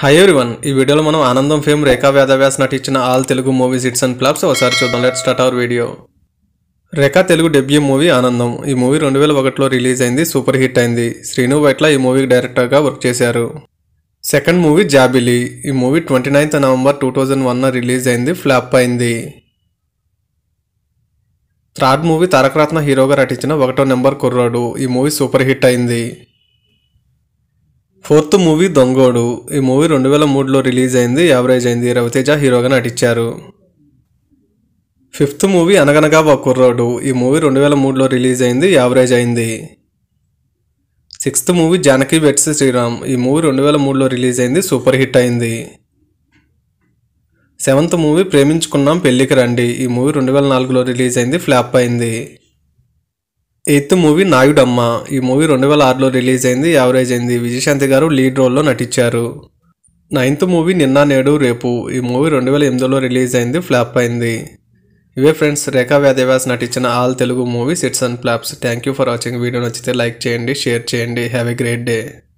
hi everyone ఈ వీడియోలో మనం ఆనందం ఫేమ్ రేఖా వేదవ్యాస్ నటించిన all Telugu movies hits and flops ఒకసారి చూద్దాం let start our video Rekha Telugu debut movie Anandam ఈ మూవీ రెండు వేల ఒకటిలో రిలీజ్ అయింది సూపర్ హిట్ అయింది శ్రీను వైట్ల ఈ మూవీకి డైరెక్టర్గా వర్క్ చేశారు సెకండ్ మూవీ జాబిలి ఈ movie twenty ninth November two thousand one release అయింది ఫ్లాప్ అయింది థర్డ్ మూవీ తారకరత్న హీరోగా నటించిన ఒకటో నెంబర్ కుర్రాడు ఈ మూవీ సూపర్ హిట్ అయింది ఫోర్త్ మూవీ దొంగోడు ఈ మూవీ రెండు వేల మూడులో రిలీజ్ అయింది యావరేజ్ అయింది రవితేజ హీరోగా నటించారు ఫిఫ్త్ మూవీ అనగనగా ఒక కుర్రోడు ఈ మూవీ రెండు వేల మూడులో రిలీజ్ అయింది యావరేజ్ అయింది sixth movie Janaki weds Sriram ఈ మూవీ రెండు వేల మూడులో రిలీజ్ అయింది సూపర్ హిట్ అయింది సెవెంత్ మూవీ ప్రేమించుకున్నాం పెళ్ళికి రండి ఈ మూవీ రెండు వేల నాలుగులో రిలీజ్ అయింది ఫ్లాప్ అయింది ఎయిత్ మూవీ నాయుడమ్మ ఈ మూవీ రెండు వేల ఆరులో రిలీజ్ అయింది యావరేజ్ అయింది విజయశాంతి గారు లీడ్ రోల్లో నటించారు నైన్త్ మూవీ నిన్న నేడు రేపు ఈ మూవీ రెండు వేల ఎనిమిదిలో రిలీజ్ అయింది ఫ్లాప్ అయింది ఇవే ఫ్రెండ్స్ రేఖా వ్యాధవ్యాస్ నటించిన all Telugu movies hits and flops thank you for watching video నచ్చితే లైక్ చేయండి షేర్ చేయండి హ్యావ్ ఎ గ్రేట్ డే